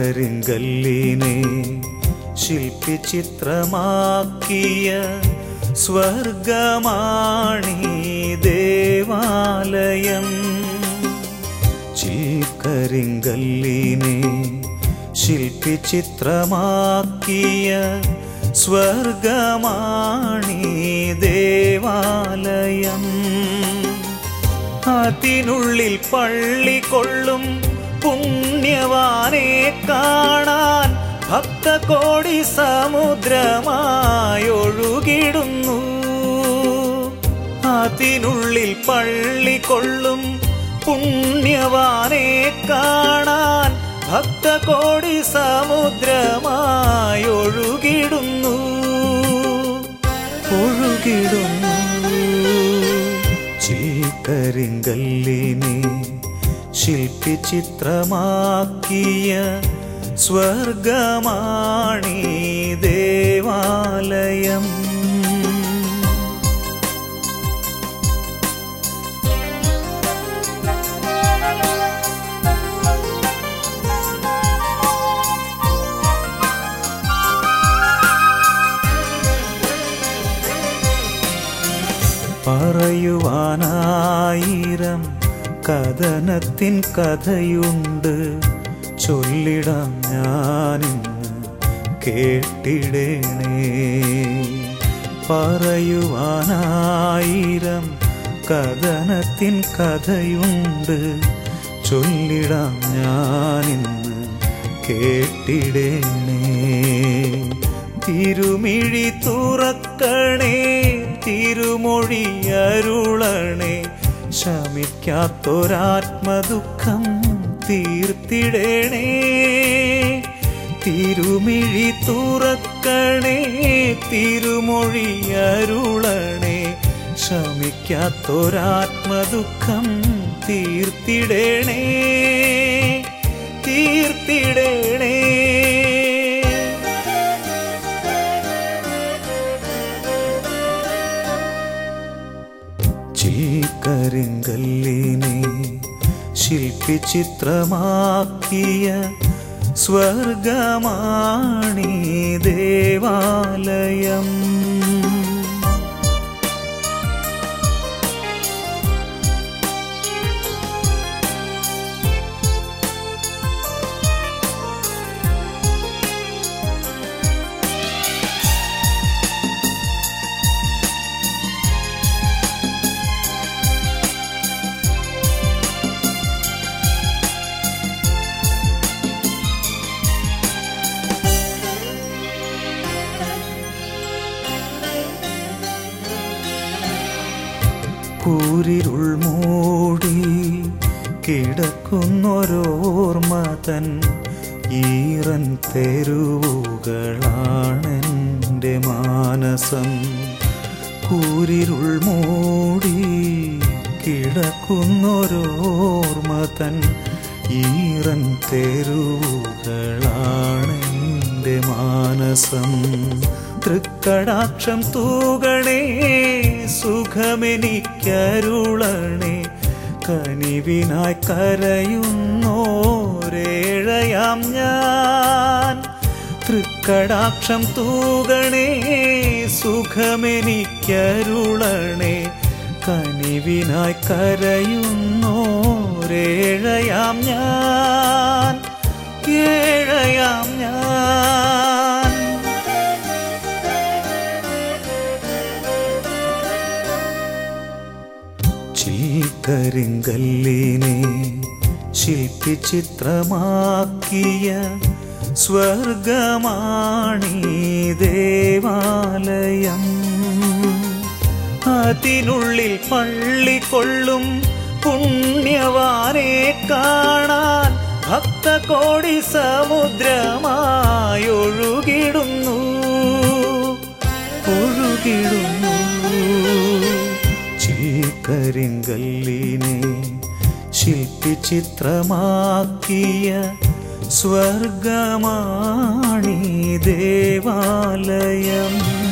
ചിൽക്കരിങ്കല്ലിനെ ശില്പിച്ചിത്രമാക്കിയ സ്വർഗമാണീ ദേവാലയം ചിൽക്കരിങ്കല്ലിനെ ശില്പിച്ചിത്രമാക്കിയ സ്വർഗമാണീ ദേവാലയം അതിനുള്ളിൽ പള്ളി കൊള്ളും പുണ്യവാനെ കാണാൻ ഭക്തകോടി സമുദ്രമായി ഒഴുകിടുന്നു അതിനുള്ളിൽ പള്ളി കൊള്ളും പുണ്യവാനെ കാണാൻ ഭക്തകോടി സമുദ്രമായി ഒഴുകിടുന്നു ഒഴുകിടുന്നു ചീക്കരിങ്കല്ലിനെ ശില്പിച്ചിത്രമാക്കിയ സ്വർഗമാണീ ദേവാലയം പറയുവാനായിരം കഥനത്തിൻ കഥയുണ്ട് ചൊല്ലിടാം ഞാനിന്ന് കേട്ടിടേണേ പറയുവാനായിരം കഥനത്തിൻ കഥയുണ്ട് ചൊല്ലിടാം ഞാനിന്ന് കേട്ടിടേണേ തിരുമിഴി തുറക്കണേ തിരുമൊഴി അരുളണേ ശമിക്കാത്തൊരാത്മദുഃഖം തീർത്തിടണേ തിരുമിഴി തുറക്കണേ തിരുമൊഴി അരുളണേ ശമിക്കാത്തൊരാത്മദുഃഖം തീർത്തിടണേ തീർത്തിടണേ ചീക്കരിങ്കല്ലിനെ ശില്പിച്ചിത്രമാക്കിയ സ്വർഗമാണീ ദേവാലയം കൂരിരുൾ മൂടി കിടക്കുന്നൊരോർമ്മ തൻ ഈറൻ തെരുവുകളാണെൻ്റെ മാനസം കൂരിരുൾ മൂടി കിടക്കുന്നൊരോർമ്മ തൻ ഈറൻ തെരുവുകളാണെൻ്റെ മാനസം തൃക്കടാക്ഷം തൂകണേ സുഖമെനിക്കരുളണേ കനിവിനായി കരയുന്നോരേഴയാം ഞാൻ തൃക്കടാക്ഷം തൂകണേ സുഖമെനിക്കരുളണേ കനിവിനായി കരയുന്നോരേഴയാം ഞാൻ ഏഴയാം ഞാൻ ചീക്കരിങ്കല്ലിനെ ശില്പിച്ചിത്രമാക്കിയ സ്വർഗമാണീ ദേവാലയം അതിനുള്ളിൽ പള്ളി കൊള്ളും പുണ്യവാനെ കാണാൻ ഭക്തകോടി സമുദ്രമായി ഒഴുകിടുന്നു ഒഴുകിടുന്നു ചീക്കരിങ്കല്ലിനെ ശില്പിച്ചിത്രമാക്കിയ സ്വർഗമാണീ ദേവാലയം